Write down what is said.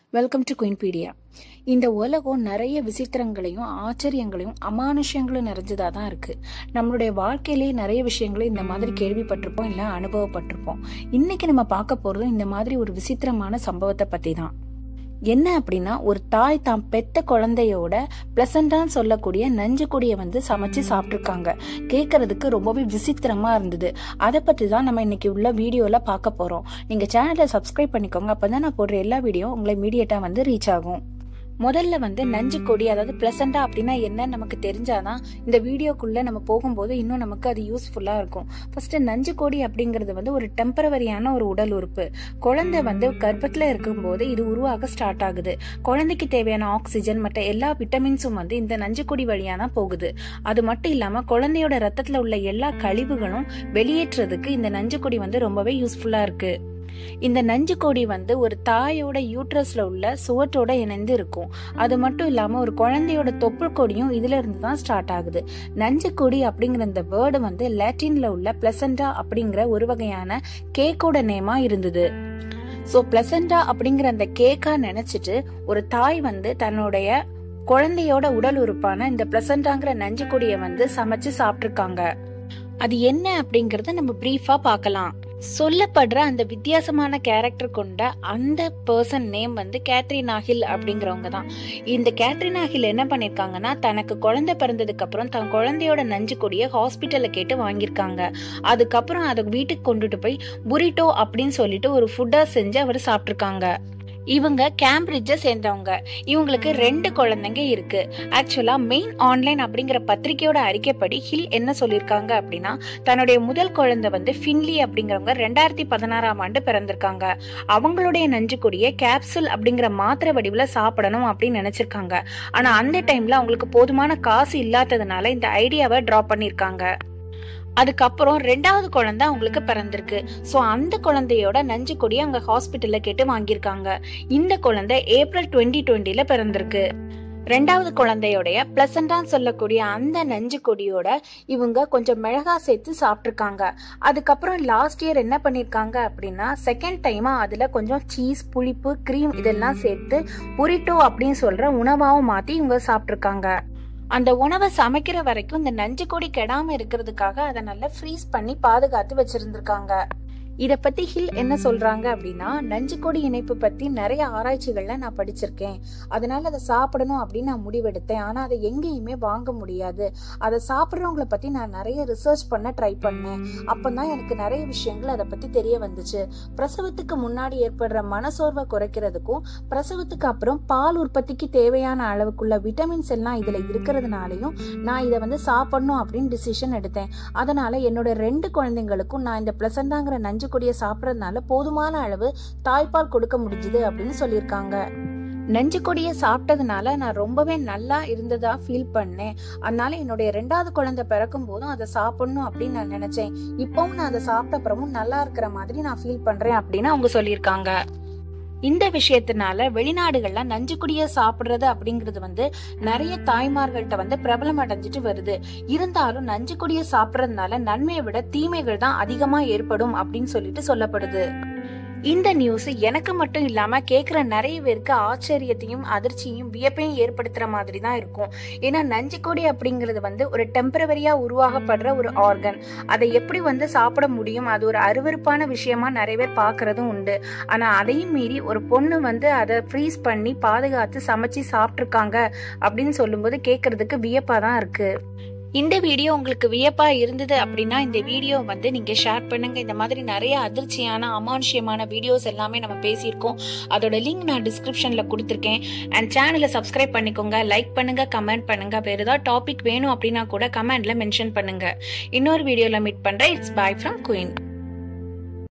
welcome to குயின்பீடியா இந்த உலகம் நிறைய விசித்திரங்களையும் ஆச்சரியங்களையும் அமானுஷ்யங்களும் நிறைஞ்சதாக தான் இருக்கு நம்மளுடைய வாழ்க்கையிலேயே நிறைய விஷயங்களை இந்த மாதிரி கேள்விப்பட்டிருப்போம் இல்லை அனுபவப்பட்டிருப்போம் இன்னைக்கு நம்ம பார்க்க போறதும் இந்த மாதிரி ஒரு விசித்திரமான சம்பவத்தை பத்தி தான் என்ன அப்படின்னா ஒரு தாய் தாம் பெத்த குழந்தையோட பிளசண்டான்னு சொல்லக்கூடிய நஞ்சு கொடியை வந்து சமைச்சு சாப்பிட்ருக்காங்க கேட்கறதுக்கு ரொம்பவே விசித்திரமா இருந்தது அதை பத்தி தான் நம்ம இன்னைக்கு உள்ள வீடியோல பார்க்க போறோம் நீங்க சேனலை சப்ஸ்கிரைப் பண்ணிக்கோங்க அப்பதான் நான் போடுற எல்லா வீடியோ உங்களை இமீடியட்டா வந்து ரீச் ஆகும் முதல்ல வந்து நஞ்சு கொடி அதாவது பிளசண்டா அப்படின்னா என்னன்னு நமக்கு தெரிஞ்சாதான் இந்த வீடியோக்குள்ள நம்ம போகும்போது இன்னும் நமக்கு அது யூஸ்ஃபுல்லா இருக்கும் ஃபர்ஸ்ட் நஞ்சு கொடி அப்படிங்கிறது வந்து ஒரு டெம்பரவரியான ஒரு உடல் உறுப்பு குழந்தை வந்து கர்ப்பத்துல இருக்கும்போது இது உருவாக ஸ்டார்ட் ஆகுது குழந்தைக்கு தேவையான ஆக்சிஜன் மற்ற எல்லா விட்டமின்ஸும் வந்து இந்த நஞ்சு கொடி வழியா தான் போகுது அது மட்டும் இல்லாம குழந்தையோட ரத்தத்துல உள்ள எல்லா கழிவுகளும் வெளியேற்றுறதுக்கு இந்த நஞ்சு கொடி வந்து ரொம்பவே யூஸ்ஃபுல்லா இருக்கு இந்த நஞ்சு கொடி வந்து ஒரு தாயோட யூட்ரஸ்ல உள்ள சுவற்றோட இணைந்து இருக்கும் அது மட்டும் இல்லாம ஒரு குழந்தையோட தொப்புள் கொடியும் இதுல இருந்து தான் ஸ்டார்ட் ஆகுது நஞ்சு கொடி அப்படிங்கிற இந்த வேர்டு வந்து லாட்டின்ல உள்ள பிளசண்டா அப்படிங்கிற ஒரு வகையான கேக்கோட நேமா இருந்தது ஸோ பிளசண்டா அப்படிங்கிற அந்த கேக்கா நினைச்சிட்டு ஒரு தாய் வந்து தன்னுடைய குழந்தையோட உடல் உறுப்பான இந்த பிளசண்டாங்கிற நஞ்சு கொடியை வந்து சமைச்சு சாப்பிட்ருக்காங்க அது என்ன அப்படிங்கறத நம்ம பிரீஃபா பார்க்கலாம் சொல்லப்படுற அந்த வித்தியாசமான கேரக்டர் கொண்ட அந்த பர்சன் நேம் வந்து கேத்ரின் ஆஹில் அப்படிங்கிறவங்க தான் இந்த கேத்ரின் ஆஹில் என்ன பண்ணிருக்காங்கன்னா தனக்கு குழந்தை பிறந்ததுக்கு அப்புறம் தன் குழந்தையோட நஞ்சு கொடியை ஹாஸ்பிட்டல்ல கேட்டு வாங்கியிருக்காங்க அதுக்கப்புறம் அதை வீட்டுக்கு கொண்டுட்டு போய் புரிட்டோ அப்படின்னு சொல்லிட்டு ஒரு ஃபுட்டா செஞ்சு அவர் சாப்பிட்ருக்காங்க இவங்க கேம்பிரிட்ஜை சேர்ந்தவங்க இவங்களுக்கு ரெண்டு குழந்தைங்க இருக்கு ஆக்சுவலா மெயின் ஆன்லைன் அப்படிங்கிற பத்திரிகையோட அறிக்கைப்படி ஹில் என்ன சொல்லியிருக்காங்க அப்படின்னா தன்னுடைய முதல் குழந்தை வந்து ஃபின்லி அப்படிங்கிறவங்க ரெண்டாயிரத்தி பதினாறாம் ஆண்டு பிறந்திருக்காங்க அவங்களுடைய நஞ்சு கொடியை கேப்சூல் அப்படிங்கிற மாத்திரை வடிவில் சாப்பிடணும் அப்படின்னு நினைச்சிருக்காங்க ஆனா அந்த டைம்ல அவங்களுக்கு போதுமான காசு இல்லாததுனால இந்த ஐடியாவை டிராப் பண்ணியிருக்காங்க அதுக்கப்புறம் ரெண்டாவது குழந்தை அவங்களுக்கு பிறந்திருக்கு ஸோ அந்த குழந்தையோட நஞ்சு கொடியை அங்க ஹாஸ்பிட்டல்ல கேட்டு வாங்கியிருக்காங்க இந்த குழந்தை ஏப்ரல் டுவெண்ட்டி டுவெண்ட்டில பிறந்திருக்கு ரெண்டாவது குழந்தையோடைய பிளசண்டான்னு சொல்லக்கூடிய அந்த நஞ்சு கொடியோட இவங்க கொஞ்சம் மிளகா சேர்த்து சாப்பிட்ருக்காங்க அதுக்கப்புறம் லாஸ்ட் இயர் என்ன பண்ணியிருக்காங்க அப்படின்னா செகண்ட் டைமா அதுல கொஞ்சம் சீஸ் புளிப்பு கிரீம் இதெல்லாம் சேர்த்து புரிட்டோ அப்படின்னு சொல்ற உணவாவும் மாத்தி இவங்க சாப்பிட்ருக்காங்க அந்த உணவை சமைக்கிற வரைக்கும் இந்த நஞ்சு கொடி கெடாம இருக்கிறதுக்காக அதை நல்லா ஃப்ரீஸ் பண்ணி பாதுகாத்து வச்சிருந்திருக்காங்க இத பத்தி ஹில் என்ன சொல்றாங்க அப்படின்னா நஞ்சு கொடி இணைப்பு பத்தி நிறைய ஆராய்ச்சிகள்ல நான் படிச்சிருக்கேன் அதனால அதை சாப்பிடணும் அப்படின்னு நான் முடிவெடுத்தேன் ஆனா அதை எங்கேயுமே வாங்க முடியாது அதை சாப்பிட்றவங்கள பத்தி நான் நிறைய ரிசர்ச் பண்ண ட்ரை பண்ணேன் அப்பதான் எனக்கு நிறைய விஷயங்கள் அதை பத்தி தெரிய வந்துச்சு பிரசவத்துக்கு முன்னாடி ஏற்படுற மனசோர்வை குறைக்கிறதுக்கும் பிரசவத்துக்கு அப்புறம் பால் உற்பத்திக்கு தேவையான அளவுக்குள்ள விட்டமின்ஸ் எல்லாம் இதுல இருக்கிறதுனாலையும் நான் இதை வந்து சாப்பிடணும் அப்படின்னு டிசிஷன் எடுத்தேன் அதனால என்னோட ரெண்டு குழந்தைங்களுக்கும் நான் இந்த பிளசண்டாங்கிற நஞ்சு கொடியை சாப்பிட்றதுனால போதுமான அளவு தாய்ப்பால் கொடுக்க முடிஞ்சுது அப்படின்னு சொல்லியிருக்காங்க நஞ்சு கொடியை சாப்பிட்டதுனால நான் ரொம்பவே நல்லா இருந்ததா ஃபீல் பண்ணேன் அதனால என்னுடைய ரெண்டாவது குழந்தை பிறக்கும் போதும் அதை சாப்பிடணும் அப்படின்னு நான் நினைச்சேன் இப்பவும் நான் அதை சாப்பிட்ட அப்புறமும் நல்லா இருக்கிற மாதிரி நான் ஃபீல் பண்றேன் அப்படின்னு அவங்க சொல்லியிருக்காங்க இந்த விஷயத்தினால வெளிநாடுகள்ல நஞ்சு குடிய சாப்பிடுறது அப்படிங்கிறது வந்து நிறைய தாய்மார்கள்ட்ட வந்து பிரபலம் அடைஞ்சிட்டு வருது இருந்தாலும் நஞ்சு குடிய சாப்பிடுறதுனால நன்மையை விட தீமைகள் தான் அதிகமா ஏற்படும் அப்படின்னு சொல்லிட்டு சொல்லப்படுது இந்த நியூஸ் எனக்கு மட்டும் இல்லாம கேக்குற நிறைய பேருக்கு ஆச்சரியத்தையும் அதிர்ச்சியும் வியப்பையும் ஏற்படுத்துற மாதிரி தான் இருக்கும் ஏன்னா நஞ்சுக்கொடி அப்படிங்கிறது வந்து ஒரு டெம்பரவரியா உருவாகப்படுற ஒரு ஆர்கன் அதை எப்படி வந்து சாப்பிட முடியும் அது ஒரு அருவருப்பான விஷயமா நிறைய பேர் பாக்குறதும் உண்டு ஆனா அதையும் மீறி ஒரு பொண்ணு வந்து அதை ஃப்ரீஸ் பண்ணி பாதுகாத்து சமைச்சு சாப்பிட்ருக்காங்க அப்படின்னு சொல்லும்போது கேட்கறதுக்கு வியப்பா தான் இருக்கு இந்த வீடியோ உங்களுக்கு வியப்பா இருந்தது அப்படின்னா இந்த வீடியோ வந்து நீங்க ஷேர் பண்ணுங்க இந்த மாதிரி நிறைய அதிர்ச்சியான அமானுஷ்யமான வீடியோஸ் எல்லாமே நம்ம பேசியிருக்கோம் அதோட லிங்க் நான் டிஸ்கிரிப்ஷன்ல கொடுத்துருக்கேன் அண்ட் சேனலை சப்ஸ்கிரைப் பண்ணிக்கோங்க லைக் பண்ணுங்க கமெண்ட் பண்ணுங்க வேற ஏதாவது டாபிக் வேணும் அப்படின்னா கூட கமெண்ட்ல மென்ஷன் பண்ணுங்க இன்னொரு வீடியோல மீட் பண்றேன் இட்ஸ் பாய் ஃப்ரம் குயின்